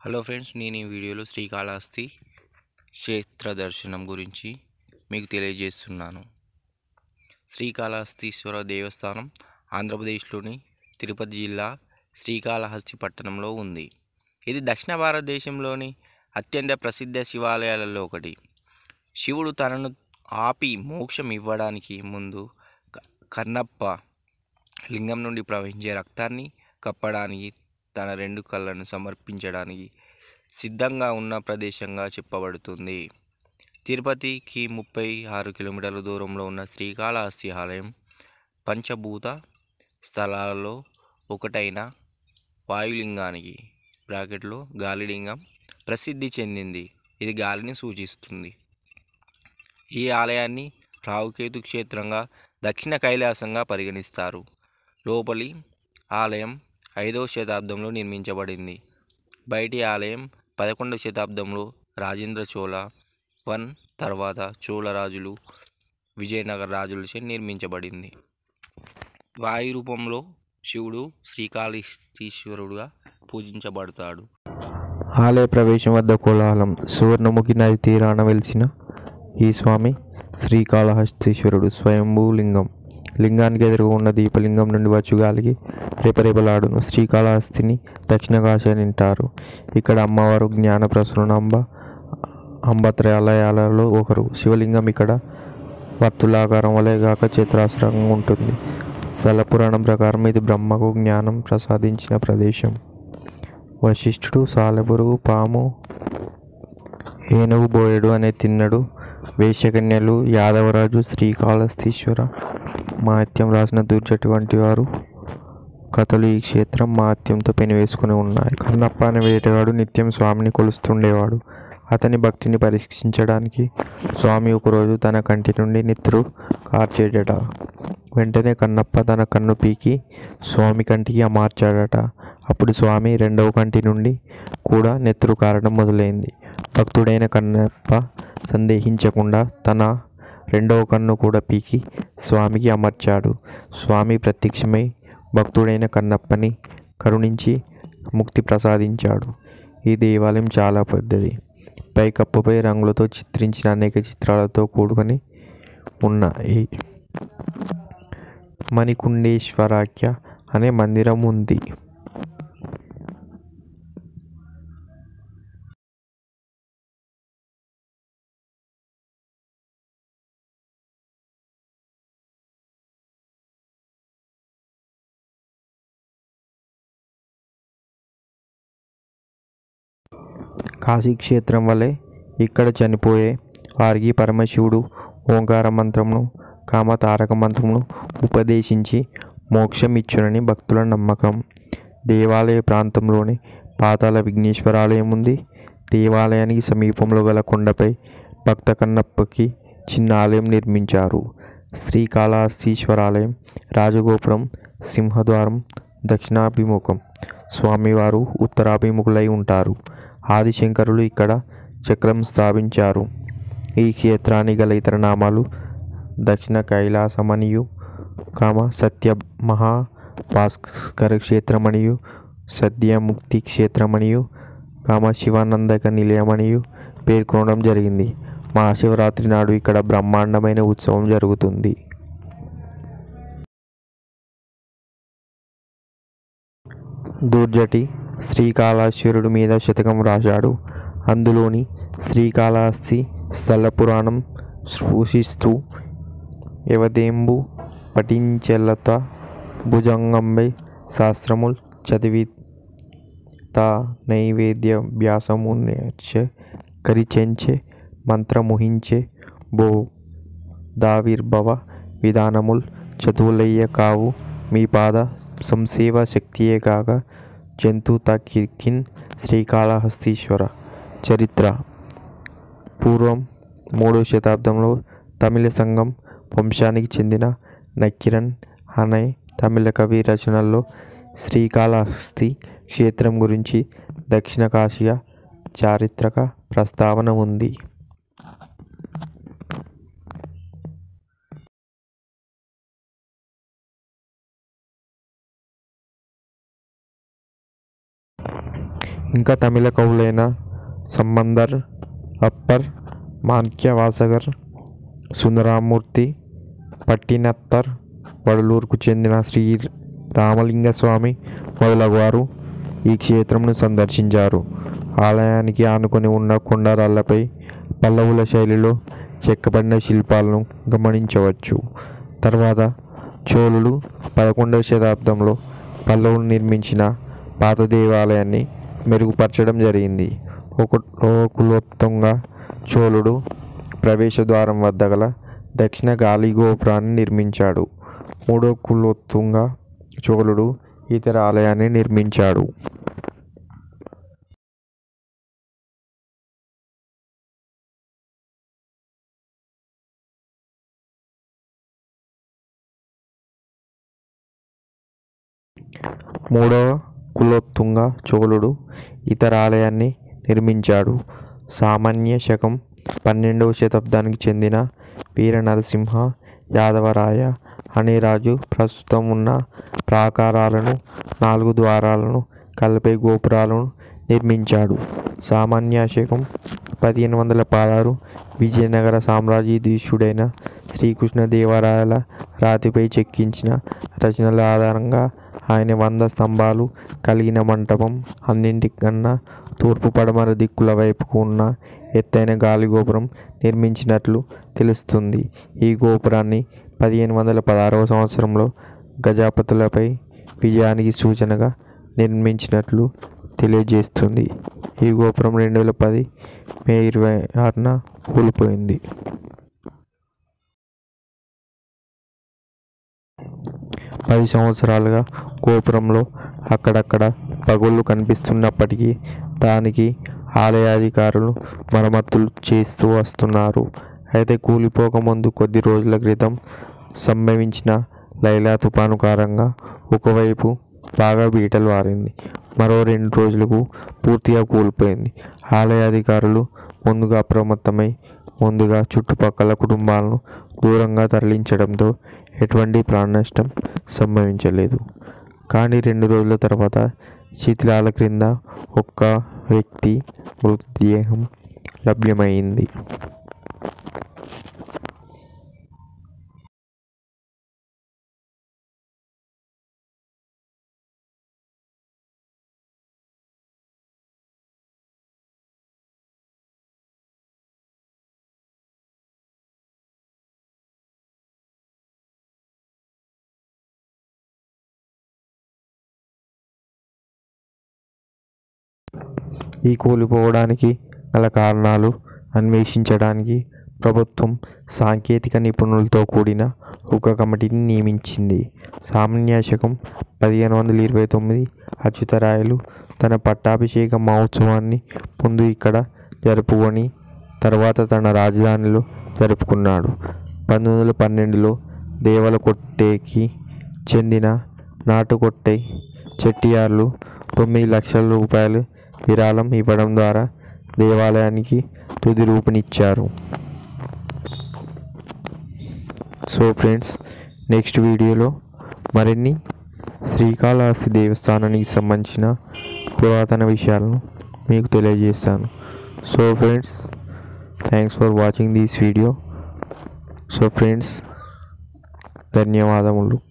hello friends నేను ఈ వీడియోలో శ్రీకాళహస్తి క్షేత్ర దర్శనం గురించి మీకు తెలియజేస్తున్నాను శ్రీకాళహస్తీశ్వర దేవస్థానం ఆంధ్రప్రదేశ్లోని తిరుపతి జిల్లా శ్రీకాళహస్తి పట్టణంలో ఉంది ఇది దక్షిణ భారతదేశంలోని అత్యంత ప్రసిద్ధ శివాలయాలలో ఒకటి శివుడు తనను ఆపి మోక్షం ఇవ్వడానికి ముందు క- కన్నప్ప లింగం నుండి ప్రవహించే రక్తాన్ని కప్పడానికి తన రెండు కళ్ళను సమర్పించడానికి సిద్ధంగా ఉన్న ప్రదేశంగా చెప్పబడుతుంది తిరుపతికి ముప్పై ఆరు కిలోమీటర్ల దూరంలో ఉన్న శ్రీకాళహస్తి ఆలయం పంచభూత స్థలాలలో ఒకటైన వాయులింగానికి బ్రాకెట్లో గాలిలింగం ప్రసిద్ధి చెందింది ఇది గాలిని సూచిస్తుంది ఈ ఆలయాన్ని రావుకేతు క్షేత్రంగా దక్షిణ కైలాసంగా పరిగణిస్తారు లోపలి ఆలయం ఐదవ శతాబ్దంలో నిర్మించబడింది బయటి ఆలయం పదకొండవ శతాబ్దంలో రాజేంద్ర చోళ వన్ తర్వాత చోళ రాజులు విజయనగర రాజులచే నిర్మించబడింది వాయు రూపంలో శివుడు శ్రీకాళహస్తీశ్వరుడుగా పూజించబడతాడు ఆలయ ప్రవేశం వద్ద కోలాహలం సువర్ణముఖి నది తీరాన వెలిసిన ఈ స్వామి శ్రీకాళహస్తీశ్వరుడు స్వయంభూ లింగం లింగానికి ఎదురుగా ఉన్న దీపలింగం నుండి వచ్చు గాలికి రేపరేపలాడును శ్రీకాళహస్తిని దక్షిణ కాశీ అని అంటారు ఇక్కడ అమ్మవారు జ్ఞాన ప్రసూనాంబ అంబత్రయాలయాలలో ఒకరు శివలింగం ఇక్కడ వర్తులాకారం వలె గాక చిత్రాసరంగా ఉంటుంది స్థల పురాణం ప్రకారం ఇది బ్రహ్మకు జ్ఞానం ప్రసాదించిన ప్రదేశం వశిష్ఠుడు సాలెపురుగు పాము ఏనుగు బోయడు అనే తిన్నడు వేశ్యకన్యలు యాదవరాజు శ్రీకాళహస్తీశ్వర మాత్యం రాసిన దుర్జటి వంటి వారు కథలు ఈ క్షేత్రం మాత్యంతో పెనివేసుకుని ఉన్నాయి కన్నప్ప అనే వేటగాడు నిత్యం స్వామిని కొలుస్తుండేవాడు అతని భక్తిని పరీక్షించడానికి స్వామి ఒకరోజు తన కంటి నుండి నెత్తురు కార్చేడట వెంటనే కన్నప్ప తన కన్ను పీకి స్వామి కంటికి అమార్చాడట అప్పుడు స్వామి రెండవ కంటి నుండి కూడా నెత్తురు కారడం మొదలైంది భక్తుడైన కన్నప్ప సందేహించకుండా తన రెండవ కన్ను కూడా పీకి స్వామికి అమర్చాడు స్వామి ప్రత్యక్షమై భక్తుడైన కన్నప్పని కరుణించి ముక్తి ప్రసాదించాడు ఈ దేవాలయం చాలా పెద్దది పైకప్పుపై రంగులతో చిత్రించిన అనేక చిత్రాలతో కూడుకొని ఉన్నాయి మణికుండేశ్వరాఖ్య అనే మందిరం ఉంది కాశీక్షేత్రం వలె ఇక్కడ చనిపోయే వారికి పరమశివుడు ఓంకార మంత్రమును కామ తారక మంత్రమును ఉపదేశించి మోక్షం ఇచ్చునని భక్తుల నమ్మకం దేవాలయ ప్రాంతంలోనే పాతాల విఘ్నేశ్వరాలయం ఉంది దేవాలయానికి సమీపంలో గల కొండపై భక్త కన్నప్పకి చిన్న ఆలయం నిర్మించారు శ్రీకాళహస్తీశ్వరాలయం రాజగోపురం సింహద్వారం దక్షిణాభిముఖం స్వామివారు ఉత్తరాభిముఖులై ఉంటారు ఆదిశంకరులు ఇక్కడ చక్రం స్థాపించారు ఈ క్షేత్రానికి గల ఇతర నామాలు దక్షిణ కైలాసమనియు కామ సత్య మహా భాస్కర క్షేత్రమనియు సద్యముక్తి క్షేత్రమనియు కామ శివానందక నిలయమనియు పేర్కొనడం జరిగింది మహాశివరాత్రి నాడు ఇక్కడ బ్రహ్మాండమైన ఉత్సవం జరుగుతుంది దూర్జటి శ్రీకాళాశ్వరుడు మీద శతకం రాశాడు అందులోని శ్రీకాళహస్తి స్థల పురాణం సూచిస్తూ యవదేంబు పఠించెలత భుజంగంబై శాస్త్రముల్ చదివి తా నైవేద్య వ్యాసము నేర్చే కరిచెంచే మంత్రముహించే బో దావిర్భవ విధానముల్ చతువులయ్య కావు మీ పాద సంసేవ శక్తియే కాక జంతు తకిన్ శ్రీకాళహస్తీశ్వర చరిత్ర పూర్వం మూడో శతాబ్దంలో తమిళ సంఘం వంశానికి చెందిన నక్కిరన్ అనే తమిళ కవి రచనల్లో శ్రీకాళహస్తి క్షేత్రం గురించి దక్షిణ కాశీయ చారిత్రక ప్రస్తావన ఉంది ఇంకా తమిళ కవులైన సంబందర్ అప్పర్ మాణిక్య వాసగర్ సుందరామూర్తి పట్టినత్తర్ వడలూరుకు చెందిన శ్రీ రామలింగ స్వామి మొదలగువారు ఈ క్షేత్రంను సందర్శించారు ఆలయానికి ఆనుకొని ఉన్న కొండరాళ్లపై పల్లవుల శైలిలో చెక్కబడిన శిల్పాలను గమనించవచ్చు తర్వాత చోళులు పదకొండవ శతాబ్దంలో పల్లవులు నిర్మించిన పాత దేవాలయాన్ని మెరుగుపరచడం జరిగింది ఒకటో కులోత్తుంగ చోళుడు ప్రవేశ ద్వారం వద్ద గల దక్షిణ గాలి గోపురాన్ని నిర్మించాడు మూడో కులోత్తుంగ చోళుడు ఇతర ఆలయాన్ని నిర్మించాడు మూడవ కులోత్తుంగ చోళుడు ఇతర ఆలయాన్ని నిర్మించాడు సామాన్య శకం పన్నెండవ శతాబ్దానికి చెందిన వీర నరసింహ యాదవరాయ అనే రాజు ప్రస్తుతం ఉన్న ప్రాకారాలను నాలుగు ద్వారాలను కలిపే గోపురాలను నిర్మించాడు సామాన్య శకం పదిహేను వందల పదహారు విజయనగర సామ్రాజ్యాధీశుడైన శ్రీకృష్ణదేవరాయల రాతిపై చెక్కించిన రచనల ఆధారంగా ఆయన వంద స్తంభాలు కలిగిన మంటపం అన్నింటికన్నా తూర్పు పడమర దిక్కుల వైపుకు ఉన్న ఎత్తైన గాలి గోపురం నిర్మించినట్లు తెలుస్తుంది ఈ గోపురాన్ని పదిహేను వందల పదహారవ సంవత్సరంలో గజపతులపై విజయానికి సూచనగా నిర్మించినట్లు తెలియజేస్తుంది ఈ గోపురం రెండు వేల పది మే ఇరవై ఆరున కూలిపోయింది పది సంవత్సరాలుగా గోపురంలో అక్కడక్కడ పగుళ్ళు కనిపిస్తున్నప్పటికీ దానికి ఆలయాధికారులు మరమ్మతులు చేస్తూ వస్తున్నారు అయితే కూలిపోకముందు కొద్ది రోజుల క్రితం సంభవించిన లైలా తుఫాను కారణంగా ఒకవైపు బాగా బీటలు వారింది మరో రెండు రోజులకు పూర్తిగా కూలిపోయింది ఆలయ అధికారులు ముందుగా అప్రమత్తమై ముందుగా చుట్టుపక్కల కుటుంబాలను దూరంగా తరలించడంతో ఎటువంటి ప్రాణ నష్టం సంభవించలేదు కానీ రెండు రోజుల తర్వాత శిథిలాల క్రింద ఒక్క వ్యక్తి మృతదేహం లభ్యమైంది ఈ కూలిపోవడానికి గల కారణాలు అన్వేషించడానికి ప్రభుత్వం సాంకేతిక నిపుణులతో కూడిన ఒక కమిటీని నియమించింది సామాన్య శకం పదిహేను వందల ఇరవై తొమ్మిది అచ్యుతరాయలు తన పట్టాభిషేక మహోత్సవాన్ని ముందు ఇక్కడ జరుపుకొని తర్వాత తన రాజధానిలో జరుపుకున్నాడు పంతొమ్మిది వందల పన్నెండులో దేవలకొట్టేకి చెందిన నాటుకొట్టై చెట్టియార్లు తొమ్మిది లక్షల రూపాయలు విరాళం ఇవ్వడం ద్వారా దేవాలయానికి తుది రూపునిచ్చారు సో ఫ్రెండ్స్ నెక్స్ట్ వీడియోలో మరిన్ని శ్రీకాళహస్తి దేవస్థానానికి సంబంధించిన పురాతన విషయాలను మీకు తెలియజేస్తాను so friends thanks for watching this video so friends ధన్యవాదములు